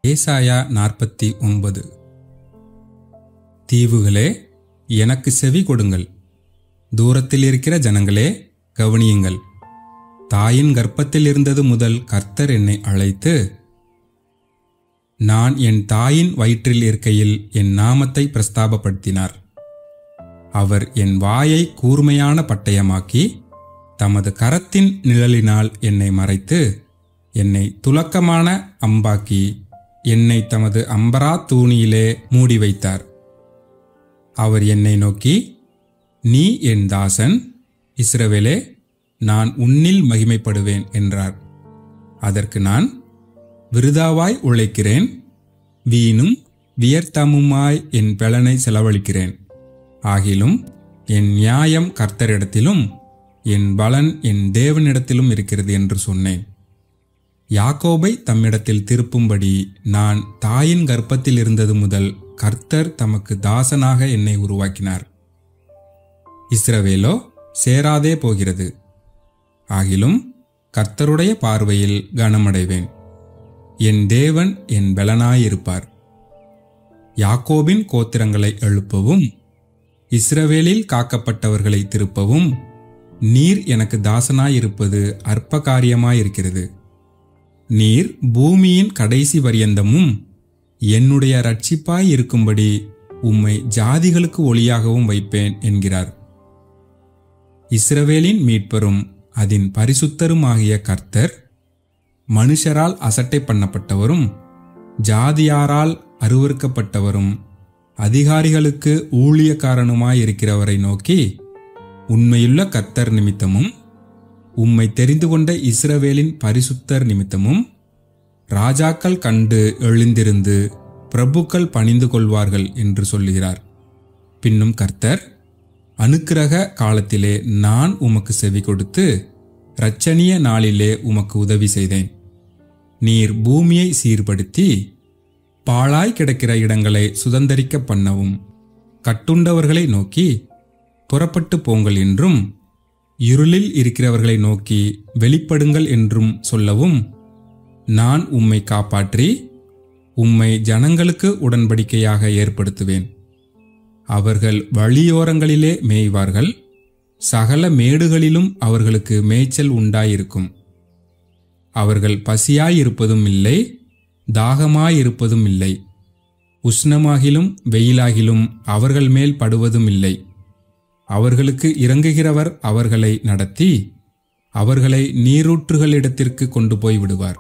ஏசாயா நாற்பத்தி ஒன்பது தீவுகளே எனக்கு செவி கொடுங்கள் தூரத்தில் இருக்கிற ஜனங்களே கவனியுங்கள் தாயின் கர்ப்பத்தில் இருந்தது முதல் கர்த்தர் என்னை அழைத்து நான் என் தாயின் வயிற்றில் இருக்கையில் என் நாமத்தை பிரஸ்தாபப்படுத்தினார் அவர் என் வாயை கூர்மையான பட்டயமாக்கி தமது கரத்தின் நிழலினால் என்னை மறைத்து என்னை துலக்கமான அம்பாக்கி என்னை தமது அம்பரா தூணியிலே மூடி வைத்தார் அவர் என்னை நோக்கி நீ என் தாசன் இஸ்ரவேலே நான் உன்னில் மகிமைப்படுவேன் என்றார் அதற்கு நான் விருதாவாய் உழைக்கிறேன் வீணும் வியர்த்தமுமாய் என் பலனை செலவழிக்கிறேன் ஆகிலும் என் நியாயம் கர்த்தரிடத்திலும் என் பலன் என் தேவனிடத்திலும் இருக்கிறது என்று சொன்னேன் யாக்கோபை தம்மிடத்தில் திருப்பும்படி நான் தாயின் கர்ப்பத்தில் இருந்தது முதல் கர்த்தர் தமக்கு தாசனாக என்னை உருவாக்கினார் இஸ்ரவேலோ சேராதே போகிறது ஆகிலும் கர்த்தருடைய பார்வையில் கனமடைவேன் என் தேவன் என் பலனாயிருப்பார் யாக்கோபின் கோத்திரங்களை எழுப்பவும் இஸ்ரவேலில் காக்கப்பட்டவர்களை திருப்பவும் நீர் எனக்கு தாசனாயிருப்பது அற்ப காரியமாயிருக்கிறது நீர் பூமியின் கடைசி பரியந்தமும் என்னுடைய ரட்சிப்பாய் இருக்கும்படி உம்மை ஜாதிகளுக்கு ஒளியாகவும் வைப்பேன் என்கிறார் இஸ்ரவேலின் மீட்பரும் அதன் பரிசுத்தருமாகிய கர்த்தர் மனுஷரால் அசட்டை பண்ணப்பட்டவரும் ஜாதியாரால் அருவறுக்கப்பட்டவரும் அதிகாரிகளுக்கு ஊழியக்காரனுமாயிருக்கிறவரை நோக்கி உண்மையுள்ள கர்த்தர் நிமித்தமும் உம்மை தெரிந்து கொண்ட இஸ்ரவேலின் பரிசுத்தர் நிமித்தமும் ராஜாக்கள் கண்டு எழுந்திருந்து பிரபுக்கள் பணிந்து கொள்வார்கள் என்று சொல்லுகிறார் பின்னும் கர்த்தர் அனுக்கிரக காலத்திலே நான் உமக்கு செவி கொடுத்து இரட்சணிய நாளிலே உமக்கு உதவி செய்தேன் நீர் பூமியை சீர்படுத்தி பாழாய் கிடக்கிற இடங்களை சுதந்தரிக்க பண்ணவும் கட்டுண்டவர்களை நோக்கி புறப்பட்டு போங்கள் என்றும் இருளில் இருக்கிறவர்களை நோக்கி வெளிப்படுங்கள் என்றும் சொல்லவும் நான் உம்மை காப்பாற்றி உம்மை ஜனங்களுக்கு உடன்படிக்கையாக ஏற்படுத்துவேன் அவர்கள் வழியோரங்களிலே மேய்வார்கள் சகல மேடுகளிலும் அவர்களுக்கு மேய்ச்சல் உண்டாயிருக்கும் அவர்கள் பசியாயிருப்பதும் இல்லை தாகமாயிருப்பதும் இல்லை உஷ்ணமாகிலும் வெயிலாகிலும் அவர்கள் மேல் படுவதும் இல்லை அவர்களுக்கு இறங்குகிறவர் அவர்களை நடத்தி அவர்களை நீரூற்றுகளிடத்திற்கு கொண்டு போய் விடுவார்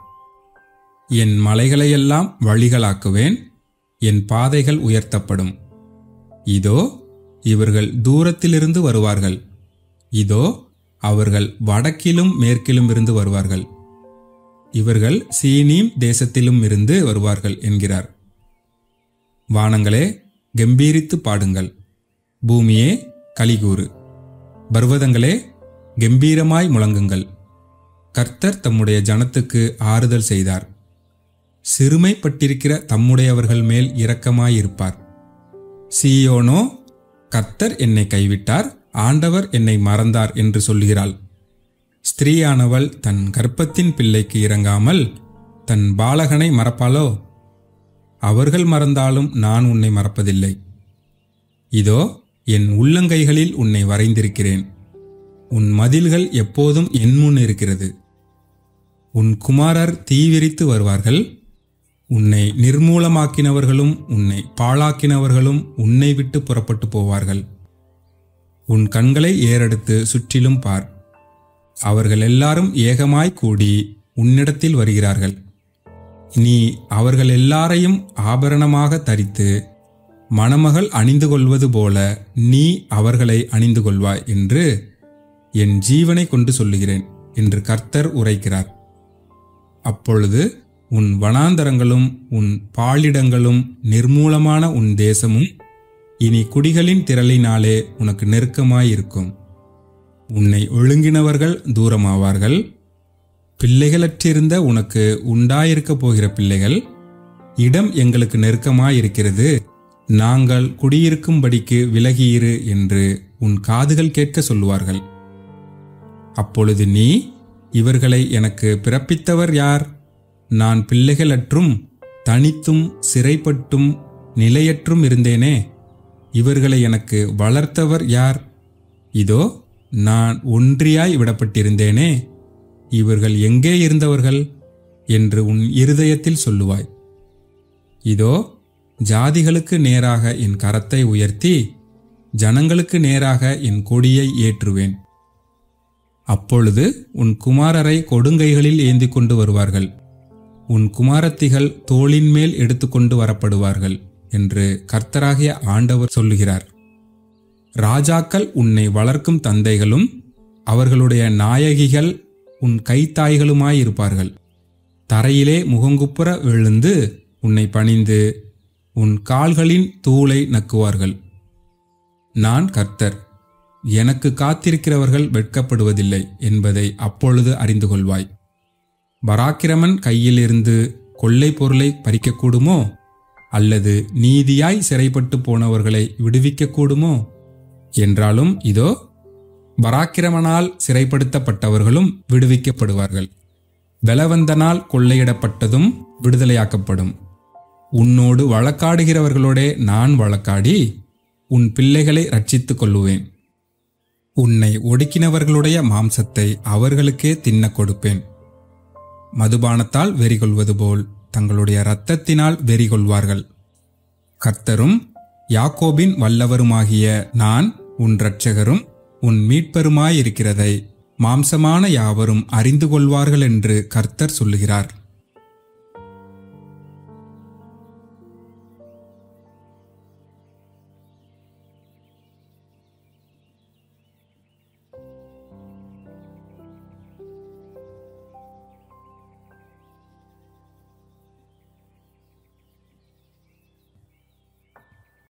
என் மலைகளையெல்லாம் வழிகளாக்குவேன் என் பாதைகள் உயர்த்தப்படும் இதோ இவர்கள் தூரத்திலிருந்து வருவார்கள் இதோ அவர்கள் வடக்கிலும் மேற்கிலும் இருந்து வருவார்கள் இவர்கள் சீனீம் தேசத்திலும் இருந்து வருவார்கள் என்கிறார் வானங்களே கம்பீரித்து பாடுங்கள் பூமியே கலிகூறு பர்வதங்களே கம்பீரமாய் முழங்குங்கள் கர்த்தர் தம்முடைய ஜனத்துக்கு ஆறுதல் செய்தார் சிறுமைப்பட்டிருக்கிற தம்முடையவர்கள் மேல் இரக்கமாயிருப்பார் சீயோனோ கர்த்தர் என்னை கைவிட்டார் ஆண்டவர் என்னை மறந்தார் என்று சொல்கிறாள் ஸ்திரீயானவள் தன் கர்ப்பத்தின் பிள்ளைக்கு இறங்காமல் தன் பாலகனை மறப்பாளோ அவர்கள் மறந்தாலும் நான் உன்னை மறப்பதில்லை இதோ என் உள்ளங்கைகளில் உன்னை வரைந்திருக்கிறேன் உன் மதில்கள் எப்போதும் என் முன் இருக்கிறது உன் குமாரர் தீவிரித்து வருவார்கள் உன்னை நிர்மூலமாக்கினவர்களும் உன்னை பாழாக்கினவர்களும் உன்னை விட்டு புறப்பட்டு போவார்கள் உன் கண்களை ஏறெடுத்து சுற்றிலும் பார் அவர்கள் எல்லாரும் ஏகமாய் கூடி உன்னிடத்தில் வருகிறார்கள் நீ அவர்கள் எல்லாரையும் ஆபரணமாக தரித்து மணமகள் அணிந்து கொள்வது போல நீ அவர்களை அணிந்து கொள்வாய் என்று என் ஜீவனை கொண்டு சொல்லுகிறேன் என்று கர்த்தர் உரைக்கிறார் அப்பொழுது உன் வனாந்தரங்களும் உன் பாலிடங்களும் நிர்மூலமான உன் தேசமும் இனி குடிகளின் திரளினாலே உனக்கு நெருக்கமாயிருக்கும் உன்னை ஒழுங்கினவர்கள் தூரமாவார்கள் பிள்ளைகளற்றிருந்த உனக்கு உண்டாயிருக்கப் போகிற பிள்ளைகள் இடம் எங்களுக்கு நெருக்கமாயிருக்கிறது நாங்கள் குடியிருக்கும்படிக்கு விலகியிரு என்று உன் காதுகள் கேட்க சொல்லுவார்கள் அப்பொழுது நீ இவர்களை எனக்கு பிறப்பித்தவர் யார் நான் பிள்ளைகளற்றும் தனித்தும் சிறைப்பட்டும் நிலையற்றும் இருந்தேனே இவர்களை எனக்கு வளர்த்தவர் யார் இதோ நான் ஒன்றியாய் விடப்பட்டிருந்தேனே இவர்கள் எங்கே இருந்தவர்கள் என்று உன் இருதயத்தில் சொல்லுவாய் இதோ ஜாதிகளுக்கு நேராக என் கரத்தை உயர்த்தி ஜனங்களுக்கு நேராக என் கொடியை ஏற்றுவேன் அப்பொழுது உன் குமாரரை கொடுங்கைகளில் ஏந்தி கொண்டு வருவார்கள் உன் குமாரத்திகள் தோளின் மேல் எடுத்துக்கொண்டு வரப்படுவார்கள் என்று கர்த்தராகிய ஆண்டவர் சொல்லுகிறார் ராஜாக்கள் உன்னை வளர்க்கும் தந்தைகளும் அவர்களுடைய நாயகிகள் உன் கைத்தாய்களுமாயிருப்பார்கள் தரையிலே முகங்குப்புற விழுந்து உன்னை பணிந்து உன் கால்களின் தூளை நக்குவார்கள் நான் கர்த்தர் எனக்கு காத்திருக்கிறவர்கள் வெட்கப்படுவதில்லை என்பதை அப்பொழுது அறிந்து கொள்வாய் பராக்கிரமன் கையிலிருந்து கொள்ளை பொருளை பறிக்கக்கூடுமோ அல்லது நீதியாய் சிறைப்பட்டு போனவர்களை விடுவிக்கக்கூடுமோ என்றாலும் இதோ பராக்கிரமனால் சிறைப்படுத்தப்பட்டவர்களும் விடுவிக்கப்படுவார்கள் பலவந்தனால் கொள்ளையிடப்பட்டதும் விடுதலையாக்கப்படும் உன்னோடு வழக்காடுகிறவர்களோடே நான் வழக்காடி உன் பிள்ளைகளை ரட்சித்துக் கொள்ளுவேன் உன்னை ஒடுக்கினவர்களுடைய மாம்சத்தை அவர்களுக்கே தின்னக் கொடுப்பேன் மதுபானத்தால் வெறி கொள்வது போல் தங்களுடைய இரத்தத்தினால் வெறி கொள்வார்கள் கர்த்தரும் யாக்கோபின் வல்லவருமாகிய நான் உன் இரட்சகரும் உன் மீட்பருமாயிருக்கிறதை மாம்சமான யாவரும் அறிந்து கொள்வார்கள் என்று கர்த்தர் சொல்லுகிறார்